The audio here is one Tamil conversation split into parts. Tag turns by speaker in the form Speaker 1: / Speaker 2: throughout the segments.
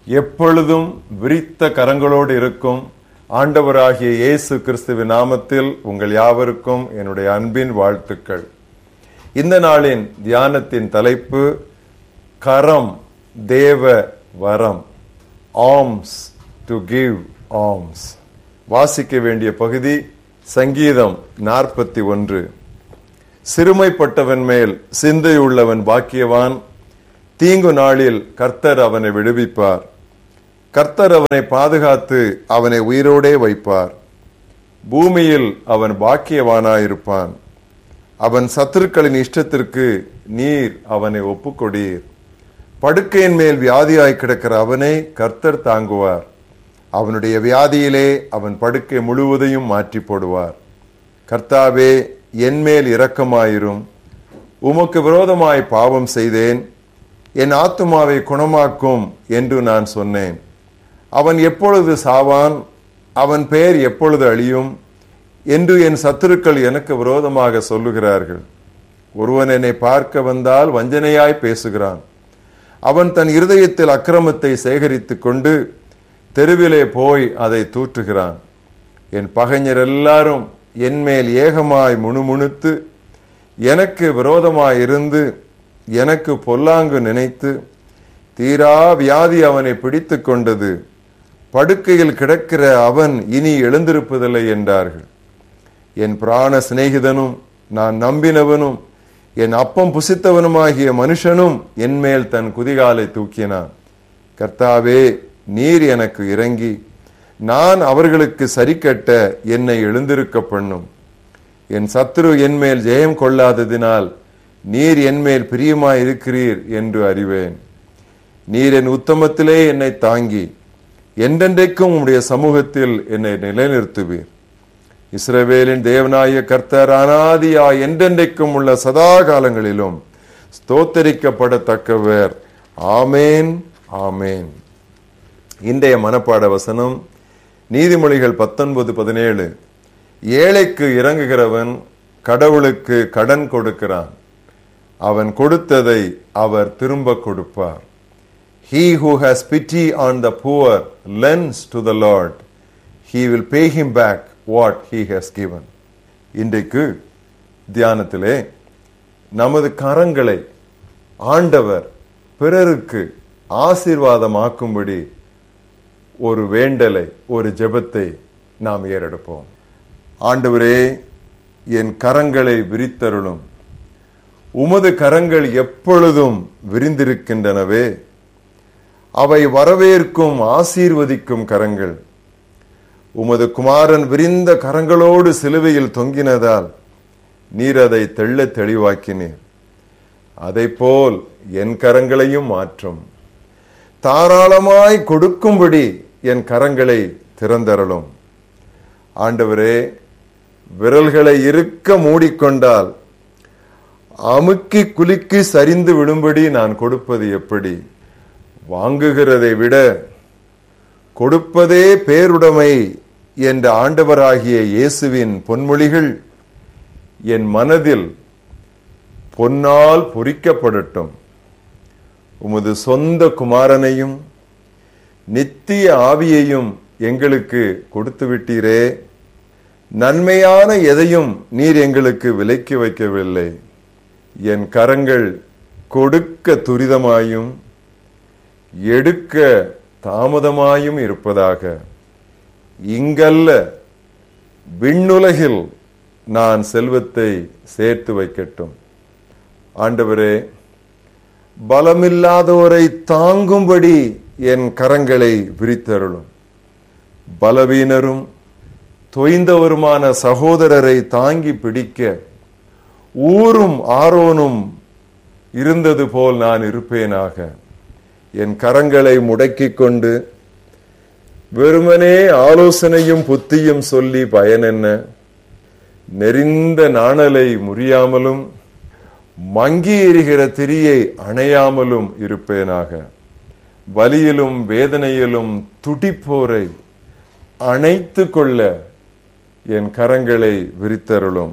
Speaker 1: எப்பொழுதும் விரித்த கரங்களோடு இருக்கும் ஆண்டவராகிய இயேசு கிறிஸ்துவின் நாமத்தில் உங்கள் யாவருக்கும் என்னுடைய அன்பின் வாழ்த்துக்கள் இந்த நாளின் தியானத்தின் தலைப்பு கரம் தேவ வரம் ஆம்ஸ் டு கிவ் ஆம்ஸ் வாசிக்க வேண்டிய பகுதி சங்கீதம் நாற்பத்தி ஒன்று சிறுமைப்பட்டவன் மேல் சிந்தையுள்ளவன் பாக்கியவான் தீங்கு நாளில் கர்த்தர் அவனை விடுவிப்பார் கர்த்தர் அவனை பாதுகாத்து அவனை உயிரோடே வைப்பார் பூமியில் அவன் பாக்கியவானாயிருப்பான் அவன் சத்துருக்களின் இஷ்டத்திற்கு நீர் அவனை ஒப்புக்கொடீர் படுக்கையின் மேல் வியாதியாய் கிடக்கிற அவனை கர்த்தர் தாங்குவார் அவனுடைய வியாதியிலே அவன் படுக்கை முழுவதையும் மாற்றி போடுவார் கர்த்தாவே என்மேல் இரக்கமாயிரும் உமக்கு விரோதமாய் பாவம் செய்தேன் என் ஆத்துமாவை குணமாக்கும் என்று நான் சொன்னேன் அவன் எப்பொழுது சாவான் அவன் பெயர் எப்பொழுது அழியும் என்று என் சத்துருக்கள் எனக்கு விரோதமாக சொல்லுகிறார்கள் ஒருவன் என்னை பார்க்க வந்தால் வஞ்சனையாய் பேசுகிறான் அவன் தன் இருதயத்தில் அக்கிரமத்தை சேகரித்துக் கொண்டு தெருவிலே போய் அதை தூற்றுகிறான் என் பகைஞர் எல்லாரும் என்மேல் ஏகமாய் முணுமுணுத்து எனக்கு விரோதமாய் இருந்து எனக்கு பொல்லாங்கு நினைத்து தீரா வியாதி அவனை பிடித்து கொண்டது படுக்கையில் கிடக்கிற அவன் இனி எழுந்திருப்பதில்லை என்றார்கள் என் பிராண சிநேகிதனும் நான் நம்பினவனும் என் அப்பம் புசித்தவனுமாகிய மனுஷனும் என்மேல் தன் குதிகாலை தூக்கினான் கர்த்தாவே நீர் எனக்கு இறங்கி நான் அவர்களுக்கு சரி கட்ட என்னை எழுந்திருக்க பண்ணும் என் சத்ரு என்மேல் ஜெயம் கொள்ளாததினால் நீர் என்மேல் பிரியமாய் இருக்கிறீர் என்று அறிவேன் நீர் என் உத்தமத்திலே என்னை தாங்கி என்றென்றைக்கும் உம்முடைய சமூகத்தில் என்னை நிலைநிறுத்துவீர் இஸ்ரவேலின் தேவனாய கர்த்தர் அனாதியா என்றென்றைக்கும் உள்ள சதா காலங்களிலும் ஸ்தோத்தரிக்கப்படத்தக்கவர் ஆமேன் ஆமேன் இன்றைய மனப்பாட வசனம் நீதிமொழிகள் பத்தொன்பது பதினேழு ஏழைக்கு இறங்குகிறவன் கடவுளுக்கு கடன் கொடுக்கிறான் அவன் கொடுத்ததை அவர் திரும்ப கொடுப்பார் He who has pity on the poor lends to the Lord. He will pay him back what he has given. இன்றைக்கு தியானத்திலே நமது கரங்களை ஆண்டவர் பிறருக்கு ஆசீர்வாதமாக்கும்படி ஒரு வேண்டலை ஒரு ஜெபத்தை நாம் ஏறெடுப்போம் ஆண்டவரே என் கரங்களை விரித்தருளும் உமது கரங்கள் எப்பொழுதும் விரிந்திருக்கின்றனவே அவை வரவேற்கும் ஆசீர்வதிக்கும் கரங்கள் உமது குமாரன் விரிந்த கரங்களோடு சிலுவையில் தொங்கினதால் நீர் அதை தெள்ள தெளிவாக்கினீர் அதை போல் என் கரங்களையும் மாற்றும் தாராளமாய் கொடுக்கும்படி என் கரங்களை திறந்தரலும் ஆண்டவரே விரல்களை இருக்க மூடிக்கொண்டால் அமுக்கி குலுக்கி சரிந்து விடும்படி நான் கொடுப்பது எப்படி வாங்குகிறதை விட கொடுப்பதே பேருடைமை என்ற ஆண்டவராகிய இயேசுவின் பொன்மொழிகள் என் மனதில் பொன்னால் பொறிக்கப்படட்டும் உமது சொந்த குமாரனையும் நித்திய ஆவியையும் எங்களுக்கு கொடுத்து விட்டீரே நன்மையான எதையும் நீர் எங்களுக்கு விலக்கி வைக்கவில்லை என் கரங்கள் கொடுக்க துரிதமாயும் எடுக்க தாமதமாயும் இருப்பதாக இங்கல்ல விண்ணுலகில் நான் செல்வத்தை சேர்த்து வைக்கட்டும் ஆண்டவரே பலமில்லாதோரை தாங்கும்படி என் கரங்களை விரித்தருளும் பலவீனரும் தொய்ந்தவருமான சகோதரரை தாங்கி பிடிக்க ஊரும் ஆரோனும் இருந்தது போல் நான் இருப்பேனாக என் கரங்களை முடக்கிக் கொண்டு வெறுமனே ஆலோசனையும் புத்தியும் சொல்லி பயன் என்ன நெறிந்த நாணலை முறியாமலும் மங்கி எரிகிற திரியை அணையாமலும் இருப்பேனாக வலியிலும் வேதனையிலும் துடிப்போரை அணைத்து கொள்ள என் கரங்களை விரித்தருளும்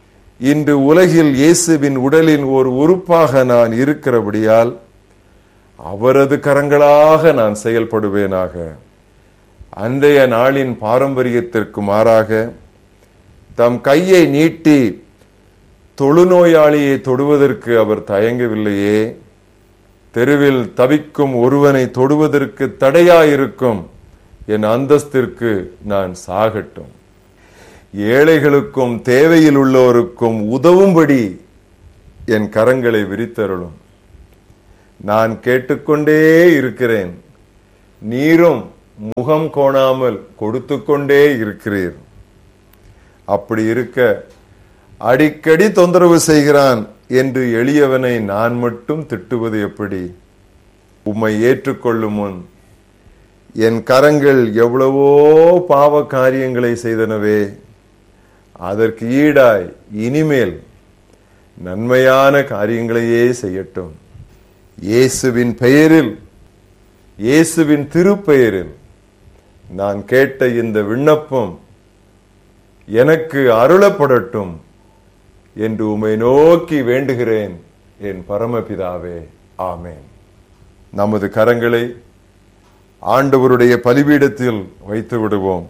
Speaker 1: இன்று உலகில் இயேசுவின் உடலின் ஒரு உறுப்பாக நான் இருக்கிறபடியால் அவரது கரங்களாக நான் செயல்படுவேனாக அன்றைய நாளின் பாரம்பரியத்திற்கு மாறாக தம் கையை நீட்டி தொழுநோயாளியை தொடுவதற்கு அவர் தயங்கவில்லையே தெருவில் தவிக்கும் ஒருவனை தொடுவதற்கு தடையாயிருக்கும் என் அந்தஸ்திற்கு நான் சாகட்டும் ஏழைகளுக்கும் தேவையில் உள்ளோருக்கும் உதவும்படி என் கரங்களை விரித்தருளும் நான் கேட்டுக்கொண்டே இருக்கிறேன் நீரும் முகம் கோணாமல் கொடுத்து கொண்டே இருக்கிறீர் அப்படி இருக்க அடிக்கடி தொந்தரவு செய்கிறான் என்று எளியவனை நான் மட்டும் திட்டுவது எப்படி உம்மை ஏற்றுக்கொள்ளும் முன் என் கரங்கள் எவ்வளவோ பாவ காரியங்களை செய்தனவே அதற்கு ஈடாய் இனிமேல் நன்மையான காரியங்களையே செய்யட்டும் இயேசுவின் பெயரில் இயேசுவின் திருப்பெயரில் நான் கேட்ட இந்த விண்ணப்பம் எனக்கு அருளப்படட்டும் என்று உமை நோக்கி வேண்டுகிறேன் என் பரமபிதாவே ஆமேன் நமது கரங்களை ஆண்டவருடைய பலிபீடத்தில் வைத்து விடுவோம்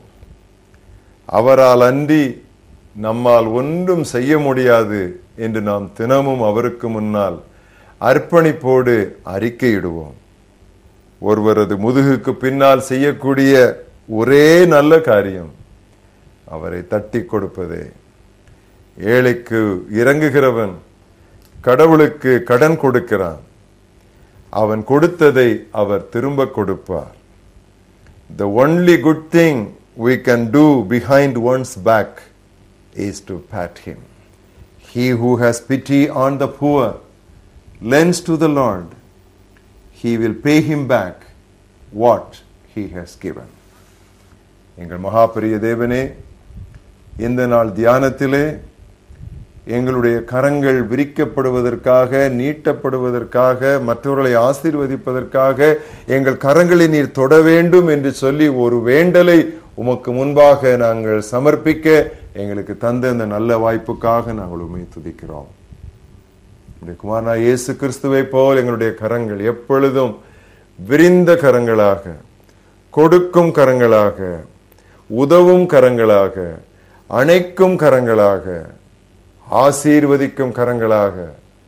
Speaker 1: அவரால் அன்றி நம்மால் ஒன்றும் செய்ய முடியாது என்று நாம் தினமும் அவருக்கு முன்னால் அர்ப்பணிப்போடு அறிக்கையிடுவோம் ஒருவரது முதுகுக்கு பின்னால் செய்யக்கூடிய ஒரே நல்ல காரியம் அவரை தட்டி கொடுப்பதே ஏழைக்கு இறங்குகிறவன் கடவுளுக்கு கடன் கொடுக்கிறான் அவன் கொடுத்ததை அவர் திரும்ப கொடுப்பார் The only good thing we can do behind one's back is to pat him. He who has pity on the poor lends to the Lord. He will pay him back what he has given. எங்கள் மகாபெரிய தேவனே இந்த நாள் தியானத்திலே எங்களுடைய கரங்கள் விரிக்கப்படுவதற்காக நீட்டப்படுவதற்காக மற்றவர்களை ஆசீர்வதிப்பதற்காக எங்கள் கரங்களை நீர் தொட வேண்டும் என்று சொல்லி ஒரு வேண்டலை உமக்கு முன்பாக நாங்கள் சமர்ப்பிக்க எங்களுக்கு தந்த இந்த நல்ல வாய்ப்புக்காக நாங்கள் உண்மை துதிக்கிறோம் குமாரனா இயேசு கிறிஸ்துவை போல் எங்களுடைய கரங்கள் எப்பொழுதும் விரிந்த கரங்களாக கொடுக்கும் கரங்களாக உதவும் கரங்களாக அணைக்கும் கரங்களாக ஆசீர்வதிக்கும் கரங்களாக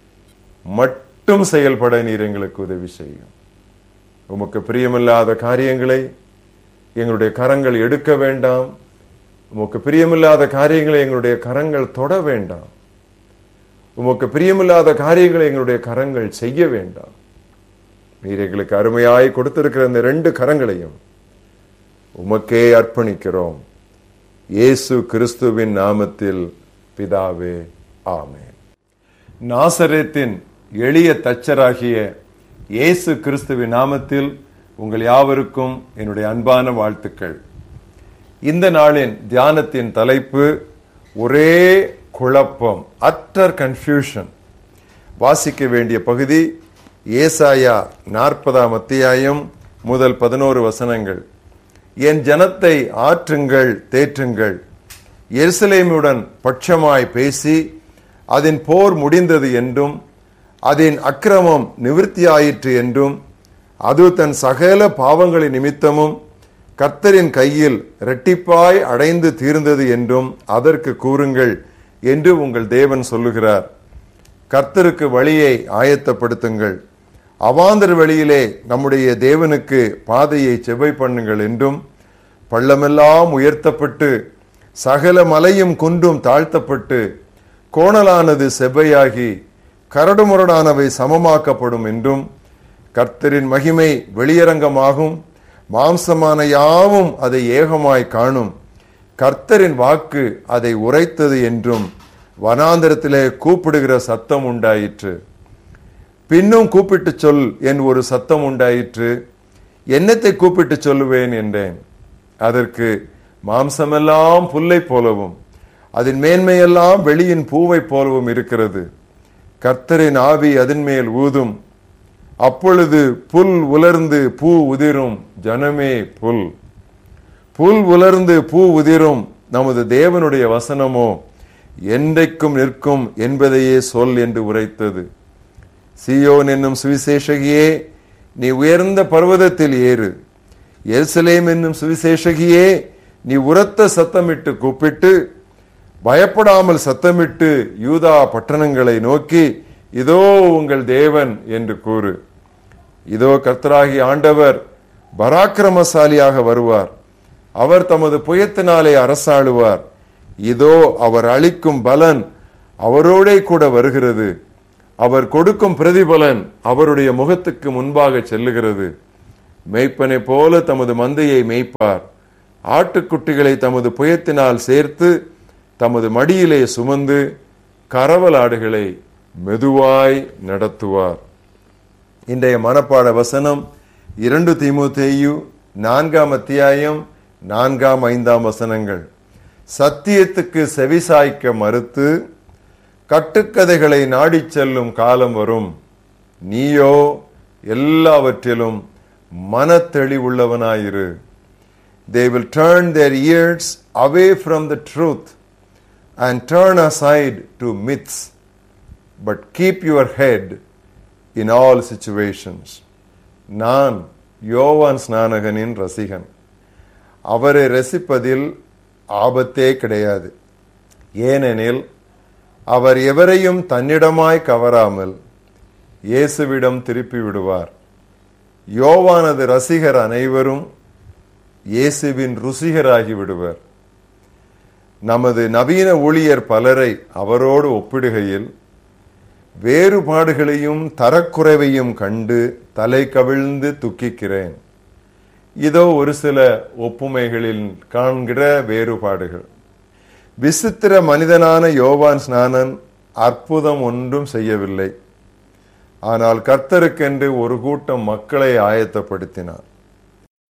Speaker 1: மட்டும் செயல்பட நீர் எங்களுக்கு உதவி செய்யும் உமக்கு பிரியமில்லாத காரியங்களை எங்களுடைய கரங்கள் எடுக்க வேண்டாம் உமக்கு பிரியமில்லாத காரியங்களை எங்களுடைய கரங்கள் தொட வேண்டாம் உமக்கு பிரியமில்லாத காரியங்களை எங்களுடைய கரங்கள் செய்ய வேண்டாம் நீர் எங்களுக்கு அருமையாய் கொடுத்திருக்கிற இந்த ரெண்டு கரங்களையும் உமக்கே அர்ப்பணிக்கிறோம் இயேசு கிறிஸ்துவின் நாமத்தில் பிதாவே ஆமேன் நாசரேத்தின் எளிய தச்சராகிய இயேசு கிறிஸ்துவின் நாமத்தில் உங்கள் யாவருக்கும் என்னுடைய அன்பான வாழ்த்துக்கள் இந்த நாளின் தியானத்தின் தலைப்பு ஒரே குழப்பம் அட்டர் கன்ஃபியூஷன் வாசிக்க வேண்டிய பகுதி ஏசாயா நாற்பதாம் அத்தியாயம் முதல் பதினோரு வசனங்கள் என் ஜனத்தை ஆற்றுங்கள் தேற்றுங்கள் எருசலேமுடன் பட்சமாய் பேசி அதன் போர் முடிந்தது என்றும் அதன் அக்கிரமம் நிவிருத்தியாயிற்று என்றும் அது தன் சகல பாவங்களின் நிமித்தமும் கர்த்தரின் கையில் இரட்டிப்பாய் அடைந்து தீர்ந்தது என்றும் அதற்கு கூறுங்கள் என்று உங்கள் தேவன் சொல்லுகிறார் கர்த்தருக்கு வழியை ஆயத்தப்படுத்துங்கள் அவாந்தர் வழியிலே நம்முடைய தேவனுக்கு பாதையை செவ்வை பண்ணுங்கள் என்றும் பள்ளமெல்லாம் உயர்த்தப்பட்டு சகல மலையும் குன்றும் தாழ்த்தப்பட்டு கோணலானது செவ்வையாகி கரடுமுரடானவை சமமாக்கப்படும் என்றும் கர்த்தரின் மகிமை வெளியரங்கமாகும் மாம்சமான யாவும் அதை ஏகமாய் காணும் கர்த்தரின் வாக்கு அதை உரைத்தது என்றும் வனாந்திரத்திலே கூப்பிடுகிற சத்தம் உண்டாயிற்று பின்னும் கூப்பிட்டு சொல் என் ஒரு சத்தம் உண்டாயிற்று என்னத்தை கூப்பிட்டு சொல்லுவேன் என்றேன் அதற்கு மாம்சமெல்லாம் புல்லை போலவும் அதன் மேன்மையெல்லாம் வெளியின் பூவை போலவும் இருக்கிறது கர்த்தரின் ஆவி அதன் மேல் ஊதும் அப்பொழுது புல் உலர்ந்து பூ உதிரும் ஜனமே புல் புல் உலர்ந்து பூ உதிரும் நமது தேவனுடைய வசனமோ என்றைக்கும் நிற்கும் என்பதையே சொல் என்று உரைத்தது சியோன் என்னும் சுவிசேஷகியே நீ உயர்ந்த பர்வதத்தில் ஏறு எருசலேம் என்னும் சுவிசேஷகியே நீ உரத்த சத்தமிட்டு கூப்பிட்டு பயப்படாமல் சத்தமிட்டு யூதா பட்டணங்களை நோக்கி இதோ உங்கள் தேவன் என்று கூறு இதோ கர்த்தராகி ஆண்டவர் பராக்கிரமசாலியாக வருவார் அவர் தமது புயத்தினாலே அரசாளுவார் இதோ அவர் அளிக்கும் பலன் அவரோடே கூட வருகிறது அவர் கொடுக்கும் பிரதிபலன் அவருடைய முகத்துக்கு முன்பாக செல்லுகிறது மேய்ப்பனை போல தமது மந்தையை மேய்ப்பார் ஆட்டுக்குட்டிகளை தமது புயத்தினால் சேர்த்து தமது மடியிலே சுமந்து கரவல் ஆடுகளை மெதுவாய் நடத்துவார் இன்றைய மனப்பாட வசனம் இரண்டு தீமுத்தேயு நான்காம் அத்தியாயம் நான்காம் ஐந்தாம் வசனங்கள் சத்தியத்துக்கு செவிசாய்க்க மறுத்து கட்டுக்கதைகளை நாடிச் செல்லும் காலம் வரும் நீயோ எல்லாவற்றிலும் மனத்தெளிவுள்ளவனாயிரு they will turn their ears away from the truth and turn aside to myths but keep your head in all situations நான் யோவான் ஸ்நானகனின் ரசிகன் அவரை ரசிப்பதில் ஆபத்தே கிடையாது ஏனெனில் அவர் எவரையும் தன்னிடமாய் கவராமல் இயேசுவிடம் திருப்பி விடுவார் யோவானது ரசிகர் அனைவரும் இயேசுவின் ருசிகராகி விடுவர் நமது நவீன ஊழியர் பலரை அவரோடு ஒப்பிடுகையில் வேறுபாடுகளையும் தரக்குறைவையும் கண்டு தலை கவிழ்ந்து துக்கிக்கிறேன் இதோ ஒரு சில ஒப்புமைகளில் காண்கிற வேறுபாடுகள் விசித்திர மனிதனான யோவான் ஸ்நானன் அற்புதம் ஒன்றும் செய்யவில்லை ஆனால் கர்த்தருக்கென்று ஒரு கூட்டம் மக்களை ஆயத்தப்படுத்தினார்